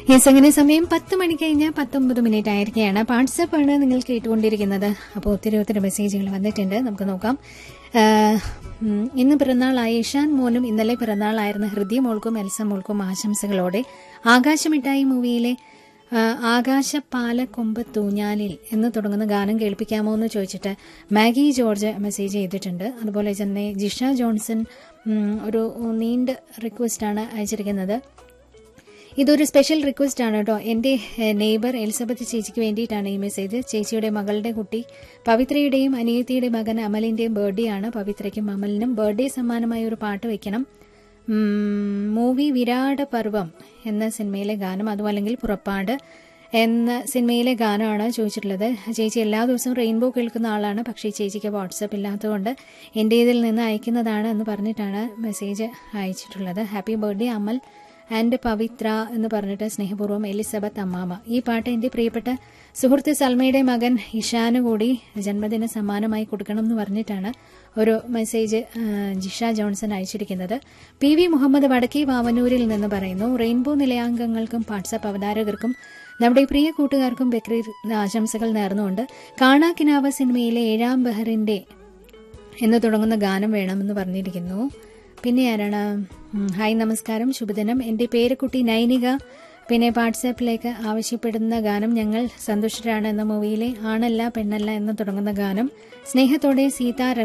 yes അങ്ങനെ സമയം പത്ത് മണി കഴിഞ്ഞ് പത്തൊമ്പത് മിനിറ്റ് ആയിരിക്കുകയാണ് വാട്സാപ്പ് ആണ് നിങ്ങൾ കേട്ടുകൊണ്ടിരിക്കുന്നത് അപ്പോൾ ഒത്തിരി ഒത്തിരി മെസ്സേജുകൾ വന്നിട്ടുണ്ട് നമുക്ക് നോക്കാം ആ, ഉം, ഇന്ന് പിറന്നാളായ ഇഷാൻ മോനും ഇന്നലെ പിറന്നാളായിരുന്ന ഹൃദയ മോൾക്കും എൽസ മോൾക്കും ആശംസകളോടെ ആകാശമിട്ടായി മൂവിയിലെ ആ, ആകാശപ്പാല കൊമ്പ് തൂഞ്ഞാലിൽ എന്ന് തുടങ്ങുന്ന ഗാനം കേൾപ്പിക്കാമോ എന്ന് ചോദിച്ചിട്ട് മാഗി ജോർജ് മെസ്സേജ് ചെയ്തിട്ടുണ്ട് അതുപോലെ തന്നെ ജിഷ ജോൺസൺ ഉം, ഒരു നീണ്ട റിക്വസ്റ്റാണ് അയച്ചിരിക്കുന്നത് ഇതൊരു സ്പെഷ്യൽ റിക്വസ്റ്റ് ആണ് കേട്ടോ എൻ്റെ നെയ്ബർ എലിസബത്ത് ചേച്ചിക്ക് വേണ്ടിയിട്ടാണ് ഈ മെസ്സേജ് ചേച്ചിയുടെ മകളുടെ കുട്ടി പവിത്രയുടെയും അനിയത്തിയുടെ മകൻ അമലിന്റെയും ബർത്ത്ഡേ ആണ് പവിത്രയ്ക്കും അമലിനും ബർത്ത്ഡേ സമ്മാനമായ ഒരു പാട്ട് വെക്കണം ഉം, മൂവി വിരാട പർവം എന്ന സിനിമയിലെ ഗാനം അതും അല്ലെങ്കിൽ പുറപ്പാട് എന്ന സിനിമയിലെ ഗാനമാണ് ചോദിച്ചിട്ടുള്ളത് ചേച്ചി എല്ലാ ദിവസവും റെയിൻബോ കേൾക്കുന്ന ആളാണ് പക്ഷേ ചേച്ചിക്ക് വാട്സപ്പ് ഇല്ലാത്തതുകൊണ്ട് എൻ്റെ ഇതിൽ നിന്ന് അയക്കുന്നതാണ് എന്ന് പറഞ്ഞിട്ടാണ് മെസ്സേജ് അയച്ചിട്ടുള്ളത് happy birthday Amal and Pavithra എന്ന് പറഞ്ഞിട്ട് സ്നേഹപൂർവ്വം എലിസബത്ത് അമ്മാമ ഈ പാട്ട് എൻ്റെ പ്രിയപ്പെട്ട സുഹൃത്ത് സൽമയുടെ മകൻ ഇഷാന് കൂടി ജന്മദിന സമ്മാനമായി കൊടുക്കണം എന്ന് പറഞ്ഞിട്ടാണ് ഒരു മെസ്സേജ് ആ, ജിഷ ജോൺസൺ അയച്ചിരിക്കുന്നത് പി വി മുഹമ്മദ് വടക്കേ വാവനൂരിൽ നിന്ന് പറയുന്നു റെയിൻബോ നിലയാംഗങ്ങൾക്കും വാട്സാപ്പ് അവതാരകർക്കും നമ്മുടെ പ്രിയ കൂട്ടുകാർക്കും ബക്രീദ് ആശംസകൾ നേർന്നുകൊണ്ട് കാണാക്കിനാവ സിനിമയിലെ ഏഴാം ബഹറിന്റെ എന്ന് തുടങ്ങുന്ന ഗാനം വേണമെന്ന് പറഞ്ഞിരിക്കുന്നു പിന്നെ ആരാണ് ഉം, ഹായ് നമസ്കാരം ശുഭദിനം എൻ്റെ പേരക്കുട്ടി നൈനിക പിന്നെ വാട്സാപ്പിലേക്ക് ആവശ്യപ്പെടുന്ന ഗാനം ഞങ്ങൾ സന്തുഷ്ടരാണ് എന്ന മൂവിയിലെ ആണല്ല പെണ്ണല്ല എന്ന് തുടങ്ങുന്ന ഗാനം സ്നേഹത്തോടെ സീത